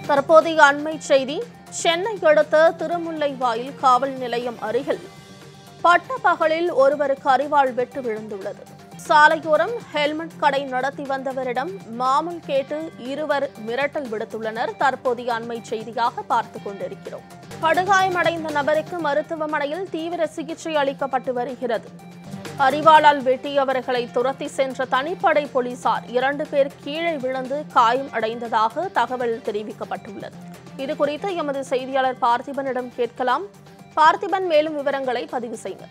தற்போதைய அண்மை செய்தி சென்னை அடுத்த திருமுல்லைவாயில் காவல் நிலையம் அருகில் பட்ட பகலில் ஒருவருக்கு அரிவாள் வெட்டு விழுந்துள்ளது சாலையோரம் ஹெல்மெட் கடை நடத்தி வந்தவரிடம் மாமூல் கேட்டு இருவர் மிரட்டல் விடுத்துள்ளனர் தற்போதைய அண்மை செய்தியாக பார்த்துக் கொண்டிருக்கிறோம் படுகாயமடைந்த நபருக்கு மருத்துவமனையில் தீவிர சிகிச்சை அளிக்கப்பட்டு வருகிறது அரிவாளால் வெட்டியவர்களை துரத்தி சென்ற தனிப்படை போலீசார் இரண்டு பேர் கீழே விழுந்து காயம் அடைந்ததாக தகவல் தெரிவிக்கப்பட்டுள்ளது இது குறித்து எமது செய்தியாளர் பார்த்திபனிடம் கேட்கலாம் பார்த்திபன் மேலும் விவரங்களை பதிவு செய்யுங்க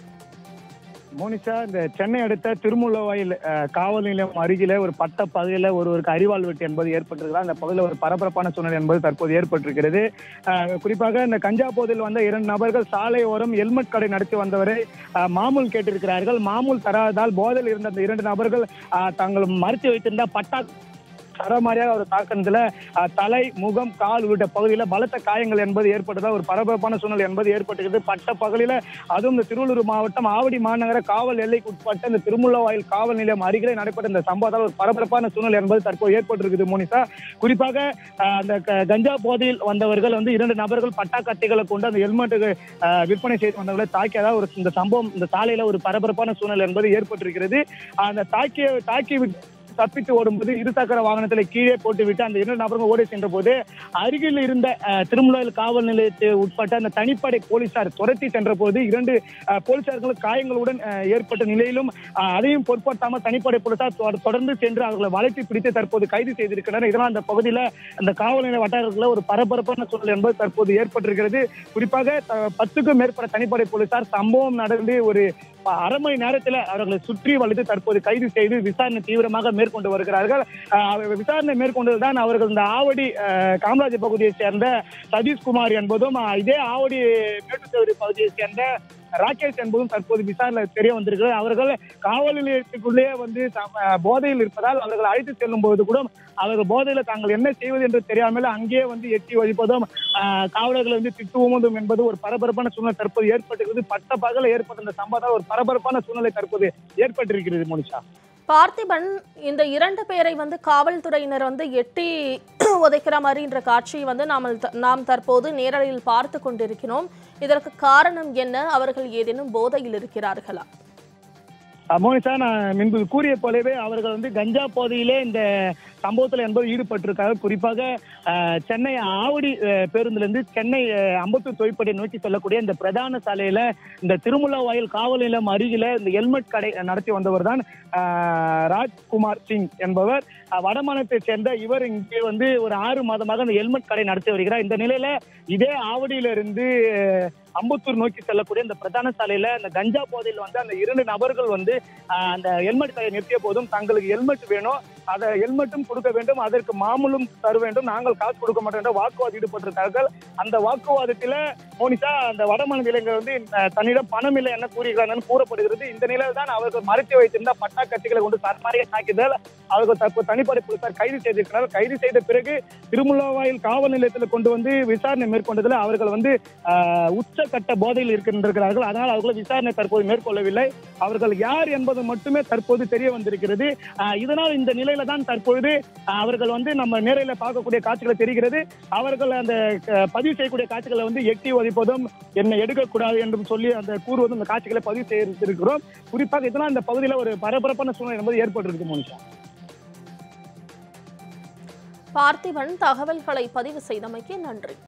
மோனிஷா இந்த சென்னை அடுத்த திருமுல்லவாயில் அஹ், காவல் நிலையம் அருகில ஒரு பட்ட பகுதியில் ஒருவருக்கு அரிவாள் வெட்டு என்பது ஏற்பட்டிருக்கிறது அந்த பகுதியில் ஒரு பரபரப்பான சூழ்நிலை என்பது தற்போது ஏற்பட்டிருக்கிறது அஹ், குறிப்பாக இந்த கஞ்சா போதில் வந்த இரண்டு நபர்கள் சாலை ஓரம் ஹெல்மெட் கடை நடத்தி வந்தவரை அஹ், மாமூல் கேட்டிருக்கிறார்கள் மாமூல் தராததால் போதையில் இருந்த அந்த இரண்டு நபர்கள் அஹ், தாங்கள் மறுத்து வைத்திருந்த பட்டா சரமாரியாக ஒரு தாக்கத்துல அஹ், தலை முகம் கால் உள்ளிட்ட பகுதியில் பலத்த காயங்கள் என்பது ஏற்பட்டதால் ஒரு பரபரப்பான சூழ்நிலை என்பது ஏற்பட்டிருக்கிறது பட்ட பகலில அதுவும் இந்த திருவள்ளூர் மாவட்டம் ஆவடி மாநகர காவல் எல்லைக்கு உட்பட்ட இந்த திருமுல்லவாயில் காவல் நிலையம் அருகிலே நடைபெற்ற இந்த சம்பவத்தால் ஒரு பரபரப்பான சூழ்நிலை என்பது தற்போது ஏற்பட்டிருக்குது மோனிசா குறிப்பாக அஹ், அந்த க- கஞ்சா போதையில் வந்தவர்கள் வந்து இரண்டு நபர்கள் பட்டா கத்திகளை கொண்டு அந்த ஹெல்மெட்டுக்கு அஹ், விற்பனை செய்து வந்தவர்களை தாக்கியதாக ஒரு இந்த சம்பவம் இந்த சாலையில ஒரு பரபரப்பான சூழ்நிலை என்பது ஏற்பட்டிருக்கிறது அந்த தாக்கிய தாக்கி விட்டு தப்பித்து ஓடும்போது இருசக்கர வாகனத்தில் கீழே போட்டுவிட்டு அந்த இரண்டு நபர்கள் ஓடி சென்ற போது அருகில் இருந்த அஹ், திருமலையில் காவல் நிலையத்தை உட்பட்ட அந்த தனிப்படை போலீசார் துரத்தி சென்ற போது இரண்டு அஹ், போலீசார்களுக்கு காயங்களுடன் அஹ், ஏற்பட்ட நிலையிலும் அஹ், அதையும் பொருட்படுத்தாமல் தனிப்படை போலீசார் தொ- தொடர்ந்து சென்று அவர்களை வளைத்து பிடித்து தற்போது கைது செய்திருக்கின்றனர் இதனால் அந்த பகுதியில் அந்த காவல் நிலைய வட்டாரத்தில் ஒரு பரபரப்பான சூழல் என்பது தற்போது ஏற்பட்டிருக்கிறது குறிப்பாக த- பத்துக்கும் மேற்பட்ட தனிப்படை போலீசார் சம்பவம் நடந்து ஒரு ப- அரை மணி நேரத்தில் அவர்களை சுற்றி வளைத்து தற்போது கைது செய்து விசாரணை தீவிரமாக மேற்கொண்டு வருகிறார்கள் அஹ் அவர் விசாரணை மேற்கொண்டதுதான் அவர்கள் இந்த ஆவடி அஹ், காமராஜர் பகுதியைச் சேர்ந்த சதீஷ்குமார் என்பதும் அஹ், இதே ஆவடி மேட்டுத்தேவரி பகுதியைச் சேர்ந்த ராகேஷ் என்பதும் தற்போது விசாரணை தெரிய வந்திருக்கிறது அவர்கள் காவல் நிலையத்துக்குள்ளேயே வந்து தாம், அஹ், போதையில் இருப்பதால் அவர்கள் அழைத்து செல்லும் போது கூட அவர்கள் போதையில தாங்கள் என்ன செய்வது என்று தெரியாமல் அங்கேயே வந்து எட்டி வழிப்பதும் அஹ், காவலர்களை வந்து திட்டுவதும் என்பது ஒரு பரபரப்பான சூழ்நிலை தற்போது ஏற்பட்டிருக்கிறது பட்ட பகல ஏற்பட்ட இந்த சம்பவத்தால் ஒரு பரபரப்பான சூழ்நிலை தற்போது ஏற்பட்டிருக்கிறது மோனிஷா பார்த்திபன் இந்த இரண்டு பேரை வந்து காவல்துறையினர் வந்து எட்டி உதைக்கிற மாதிரின்ற காட்சியை வந்து நாம் நாம் தற்போது நேரலையில் பார்த்து கொண்டிருக்கிறோம் இதற்கு காரணம் என்ன அவர்கள் ஏதேனும் போதையில் இருக்கிறார்களா அஹ் மோனிஷா நான் முன்பு கூறிய போலவே அவர்கள் வந்து கஞ்சா போதையிலே இந்த சம்பவத்தில் என்பது ஈடுபட்டிருக்காங்க குறிப்பாக அஹ், சென்னை ஆவடி அஹ், பேருந்துலேருந்து சென்னை அஹ், அம்பத்தூர் தொழிற்படை நோக்கி செல்லக்கூடிய இந்த பிரதான சாலையில இந்த திருமுல்லாவாயில் காவல் நிலையம் அருகில இந்த ஹெல்மெட் கடை நடத்தி வந்தவர் தான் ராஜ்குமார் சிங் என்பவர் அஹ், வடமாநிலத்தைச் சேர்ந்த இவர் இங்கே வந்து ஒரு ஆறு மாதமாக இந்த ஹெல்மெட் கடை நடத்தி வருகிறார் இந்த நிலையில இதே ஆவடியிலிருந்து அஹ், அம்பத்தூர் நோக்கி செல்லக்கூடிய இந்த பிரதான சாலையில இந்த கஞ்சா போதையில் வந்து அந்த இரண்டு நபர்கள் வந்து ஆஹ், அந்த ஹெல்மெட் கடையை நிறுத்திய போதும் தங்களுக்கு ஹெல்மெட் வேணும் அதை ஹெல்மெட்டும் கொடுக்க வேண்டும் அதற்கு மாமூலும் தர வேண்டும் நாங்கள் காசு கொடுக்க மாட்டோம் என்ற வாக்குவாதம் ஈடுபட்டிருக்கார்கள் அந்த வாக்குவாதத்தில மோனிஷா அந்த வடமாநில இளைஞர் வந்து அஹ், தன்னிடம் பணம் இல்லை என்ன கூறுகிறார்கள் கூறப்படுகிறது இந்த நிலையில் தான் அவர்கள் மறைத்து வைத்திருந்த பட்டா கட்சிகளை கொண்டு சர்மாரியை தாக்கியதால் அவர்கள் தற்போது தனிப்படை போலீசார் கைது செய்திருக்கிறார் கைது செய்த பிறகு திருமுல்லாவாயில் காவல் நிலையத்தில் கொண்டு வந்து விசாரணை மேற்கொண்டதில் அவர்கள் வந்து ஆஹ், உச்சக்கட்ட போதையில் இருக்கின்றார்கள் அதனால் அவர்கள் விசாரணை தற்போது மேற்கொள்ளவில்லை அவர்கள் யார் என்பது மட்டுமே தற்போது தெரிய வந்திருக்கிறது ஆஹ், இதனால் இந்த நிலையில தான் தற்பொழுது ஆஹ், அவர்கள் வந்து நம்ம நேரில் பார்க்கக்கூடிய காட்சிகளை தெரிகிறது அவர்கள் அந்த ஆஹ், பதிவு செய்யக்கூடிய காட்சிகளை வந்து எட்டி ஒதிப்பதும் என்னை எடுக்கக்கூடாது என்றும் சொல்லி அந்த கூறுவதும் இந்த காட்சிகளை பதிவு செய்திருக்கிறோம் குறிப்பாக இதனால் இந்த பகுதியில் ஒரு பரபரப்பான சூழ்நிலை என்பது ஏற்பட்டிருக்கு மோனிஷா பார்த்திபன் தகவல்களை பதிவு செய்தமைக்கு நன்றி